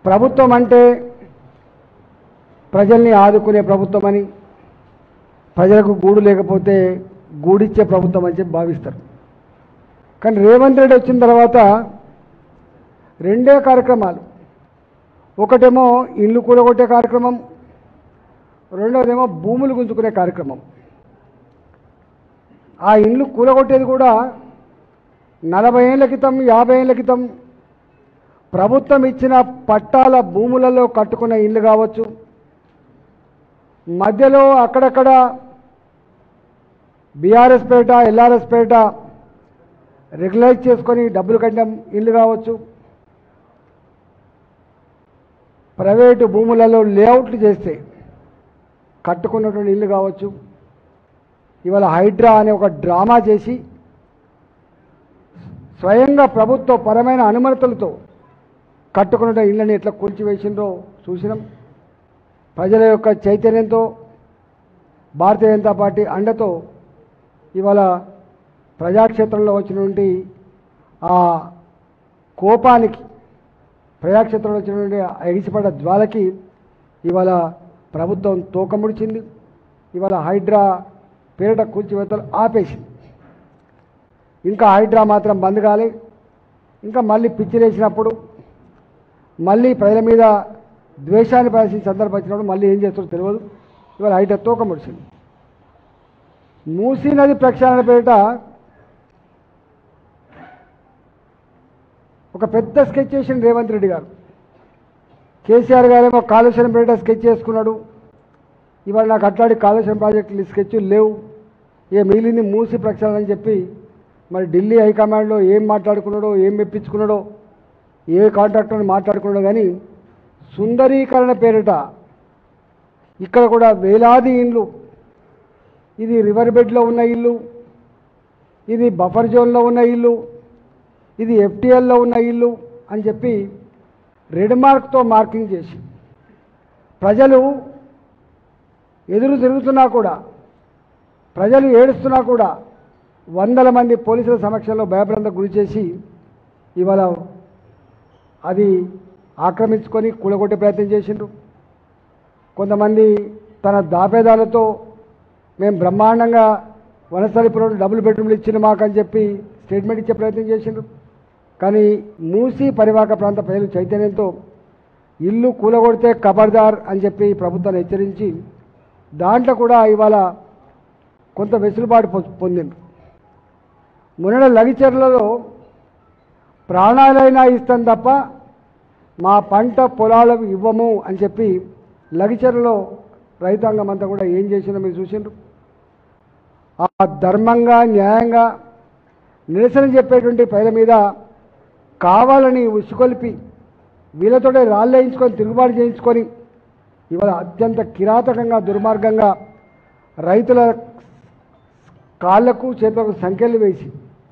ప్రభుత్వం అంటే ప్రజల్ని ఆదుకునే ప్రభుత్వం అని ప్రజలకు గూడు లేకపోతే గూడిచ్చే ప్రభుత్వం అని చెప్పి భావిస్తారు కానీ రేవంత్ రెడ్డి వచ్చిన తర్వాత రెండే కార్యక్రమాలు ఒకటేమో ఇల్లు కూలగొట్టే కార్యక్రమం రెండవదేమో భూములు గుంజుకునే కార్యక్రమం ఆ ఇండ్లు కూలగొట్టేది కూడా నలభై ఏళ్ళ క్రితం యాభై ఏళ్ళ క్రితం ప్రభుత్వం ఇచ్చిన పట్టాల భూములలో కట్టుకున్న ఇల్లు కావచ్చు మధ్యలో అక్కడక్కడ బీఆర్ఎస్ పేట ఎల్ఆర్ఎస్ పేట రెగ్యులైజ్ చేసుకొని డబ్బులు కట్టడం ఇల్లు కావచ్చు ప్రైవేటు భూములలో లేఅవుట్లు చేస్తే కట్టుకున్నటువంటి ఇల్లు కావచ్చు ఇవాళ హైడ్రా అనే ఒక డ్రామా చేసి స్వయంగా ప్రభుత్వ పరమైన అనుమతులతో కట్టుకున్న ఇళ్ళని ఎట్లా కూల్చివేసిండ్రో చూసినాం ప్రజల యొక్క చైతన్యంతో భారతీయ జనతా పార్టీ అండతో ఇవాళ ప్రజాక్షేత్రంలో వచ్చినటువంటి ఆ కోపానికి ప్రజాక్షేత్రంలో వచ్చినటువంటి ఆ ఎగిసిపడ్డ జ్వాలకి ఇవాళ ప్రభుత్వం తోకముడిచింది ఇవాళ హైడ్రా పేరిట కూల్చివేతలు ఆపేసింది ఇంకా హైడ్రా మాత్రం బంద్ కాలే ఇంకా మళ్ళీ పిచ్చిలేసినప్పుడు మళ్ళీ ప్రజల మీద ద్వేషాన్ని ప్రదర్శించిన సందర్భం వచ్చినప్పుడు మళ్ళీ ఏం చేస్తారో తెలియదు ఇవాళ హైడ్రా తూకం ముడిచింది మూసీ నది ప్రక్షాళన పేరిట ఒక పెద్ద స్కెచ్ చేసిండు రేవంత్ రెడ్డి గారు కేసీఆర్ గారేమో కాళేశ్వరం పేరిట స్కెచ్ చేసుకున్నాడు ఇవాళ నాకు అట్లాంటి కాళేశ్వరం ప్రాజెక్టులు స్కెచ్లు లేవు ఏ మిగిలింది మూసి ప్రక్షాళన అని చెప్పి మరి ఢిల్లీ హైకమాండ్లో ఏం మాట్లాడుకున్నాడో ఏం మెప్పించుకున్నాడో ఏ కాంట్రాక్టర్ని మాట్లాడుకున్నాడో కానీ సుందరీకరణ పేరిట ఇక్కడ కూడా వేలాది ఇండ్లు ఇది రివర్ బెడ్లో ఉన్న ఇల్లు ఇది బఫర్ జోన్లో ఉన్న ఇల్లు ఇది ఎఫ్టీఎల్లో ఉన్న ఇల్లు అని చెప్పి రెడ్ మార్క్తో మార్కింగ్ చేసి ప్రజలు ఎదురు తిరుగుతున్నా కూడా ప్రజలు ఏడుస్తున్నా కూడా వందల మంది పోలీసుల సమక్షంలో భయభ్రాంతకు గురి చేసి ఇవాళ అది ఆక్రమించుకొని కూలగొట్టే ప్రయత్నం చేసిండ్రు కొంతమంది తన దాపేదాలతో మేము బ్రహ్మాండంగా వనస్థలిపురం డబుల్ బెడ్రూమ్లు ఇచ్చిన మాకని చెప్పి స్టేట్మెంట్ ఇచ్చే ప్రయత్నం చేసిండ్రు కానీ మూసి పరివాహక ప్రాంత ప్రజలు చైతన్యంతో ఇల్లు కూలగొడితే ఖబర్దార్ అని చెప్పి ప్రభుత్వాన్ని హెచ్చరించి దాంట్లో కూడా ఇవాళ కొంత వెసులుబాటు పొ- పొందిండ్రు మొన్న లగిచెర్లలో ప్రాణాలైనా ఇస్తాం తప్ప మా పంట పొలాలకు ఇవ్వము అని చెప్పి లగిచెరలో రైతాంగం అంతా కూడా ఏం చేసిందో మీరు చూసిండ్రు ఆ ధర్మంగా న్యాయంగా నిరసన చెప్పేటువంటి ప్రజల మీద కావాలని ఉసుకొల్పి వీళ్ళతోటే రాళ్ళు వేయించుకొని తిరుగుబాటు చేయించుకొని ఇవాళ అత్యంత కిరాతకంగా దుర్మార్గంగా రైతుల కాళ్లకు చేతులకు సంఖ్యలు వేసి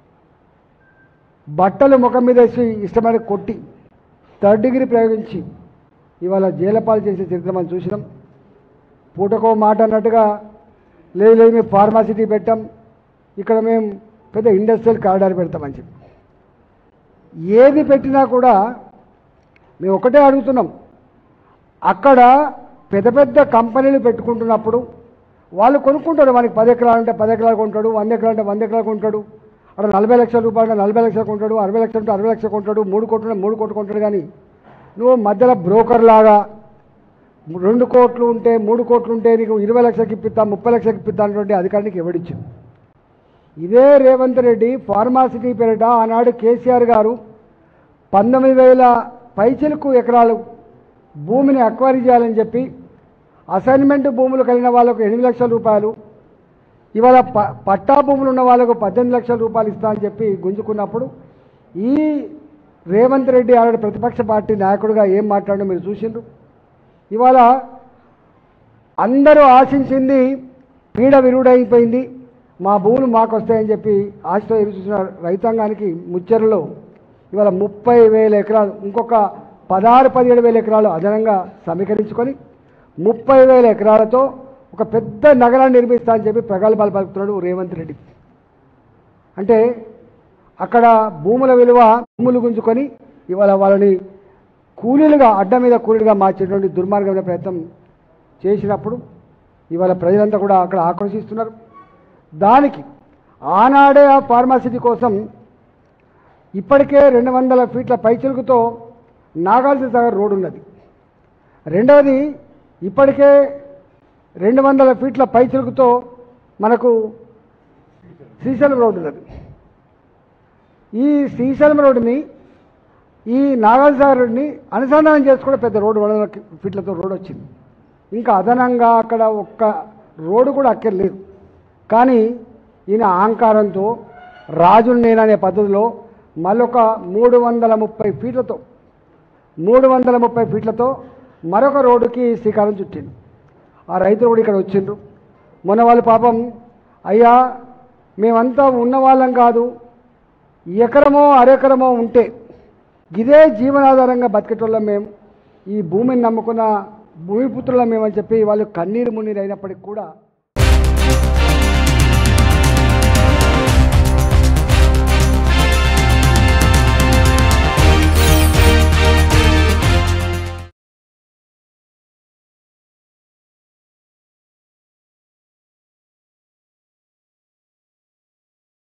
బట్టలు ముఖం మీద వేసి ఇష్టమైన కొట్టి థర్డ్ డిగ్రీ ప్రయోగించి ఇవాళ జైలపాలు చేసే చరిత్ర మనం చూసినాం పూటకో మాట అన్నట్టుగా లేదు లేదు మేము ఫార్మాసిటీ పెట్టాం ఇక్కడ మేము పెద్ద ఇండస్ట్రియల్ కారిడార్ పెడతామని చెప్పి ఏది పెట్టినా కూడా మేము ఒకటే అడుగుతున్నాం అక్కడ పెద్ద పెద్ద కంపెనీలు పెట్టుకుంటున్నప్పుడు వాళ్ళు కొనుక్కుంటాడు వానికి పది ఎకరాలు అంటే పది ఎకరాలు కొంటాడు వంద ఎకరాలు అంటే వంద ఎకరాలు కొంటాడు అక్కడ నలభై లక్షల రూపాయలు అంటే నలభై లక్షలు కొంటాడు అరవై లక్షలు అంటే అరవై లక్షలు కొంటాడు మూడు కోట్లు అంటే మూడు కోట్లు కొంటాడు కానీ నువ్వు మధ్యలో బ్రోకర్ లాగా రెండు కోట్లు ఉంటే మూడు కోట్లు ఉంటే నీకు ఇరవై లక్షలకి ఇప్పిస్తా ముప్పై లక్షలకి ఇప్పిస్తా అన్నటువంటి అధికారానికి ఎవడిచ్చింది ఇదే రేవంత్ రెడ్డి ఫార్మాసిటీ పేరిట ఆనాడు కేసీఆర్ గారు పంతొమ్మిది వేల పైచిలకు ఎకరాలు భూమిని అక్వైరీ చేయాలని చెప్పి అసైన్మెంట్ భూములు కలిగిన వాళ్ళకు ఎనిమిది లక్షల రూపాయలు ఇవాళ ప పట్టా భూములు ఉన్న వాళ్ళకు పద్దెనిమిది లక్షల రూపాయలు ఇస్తా అని చెప్పి గుంజుకున్నప్పుడు ఈ రేవంత్ రెడ్డి ఆనాడు ప్రతిపక్ష పార్టీ నాయకుడిగా ఏం మాట్లాడో మీరు చూసిండ్రు ఇవాళ అందరూ ఆశించింది పీడ విరుడైపోయింది మా భూములు మాకు వస్తాయని చెప్పి ఆశతో ఎదురు చూసిన రైతాంగానికి ముచ్చరలో ఇవాళ ముప్పై వేల ఎకరాలు ఇంకొక పదహారు పదిహేడు వేల ఎకరాలు అదనంగా సమీకరించుకొని ముప్పై వేల ఎకరాలతో ఒక పెద్ద నగరాన్ని నిర్మిస్తా అని చెప్పి ప్రగల్భాలు పలుకుతున్నాడు రేవంత్ రెడ్డి అంటే అక్కడ భూముల విలువ భూములు గుంజుకొని ఇవాళ వాళ్ళని కూలీలుగా అడ్డ మీద కూలీలుగా మార్చేటువంటి దుర్మార్గమైన ప్రయత్నం చేసినప్పుడు ఇవాళ ప్రజలంతా కూడా అక్కడ ఆక్రోశిస్తున్నారు దానికి ఆనాడే ఆ ఫార్మాసిటీ కోసం ఇప్పటికే రెండు వందల ఫీట్ల పైచిలుకుతో నాగార్జున సాగర్ రోడ్ ఉన్నది రెండవది ఇప్పటికే రెండు వందల ఫీట్ల పైచిలుకుతో మనకు శ్రీశైలం రోడ్ ఉన్నది ఈ శ్రీశైలం రోడ్డుని ఈ నాగార్జున సాగర్ రోడ్ని అనుసంధానం చేసుకుంటే పెద్ద రోడ్డు వందల ఫీట్లతో రోడ్ వచ్చింది ఇంకా అదనంగా అక్కడ ఒక్క రోడ్డు కూడా అక్కర్లేదు కానీ ఈయన అహంకారంతో రాజులు నేననే పద్ధతిలో మరొక మూడు వందల ముప్పై ఫీట్లతో మూడు వందల ముప్పై ఫీట్లతో మరొక రోడ్డుకి శ్రీకారం చుట్టిండు ఆ రైతులు కూడా ఇక్కడ వచ్చిండ్రు మొన్న వాళ్ళు పాపం అయ్యా మేమంతా ఉన్నవాళ్ళం కాదు ఎకరమో అరెకరమో ఉంటే ఇదే జీవనాధారంగా బతికేటోళ్ళం మేము ఈ భూమిని నమ్ముకున్న భూమిపుత్రులం మేమని చెప్పి వాళ్ళు కన్నీరు మున్నీరు అయినప్పటికి కూడా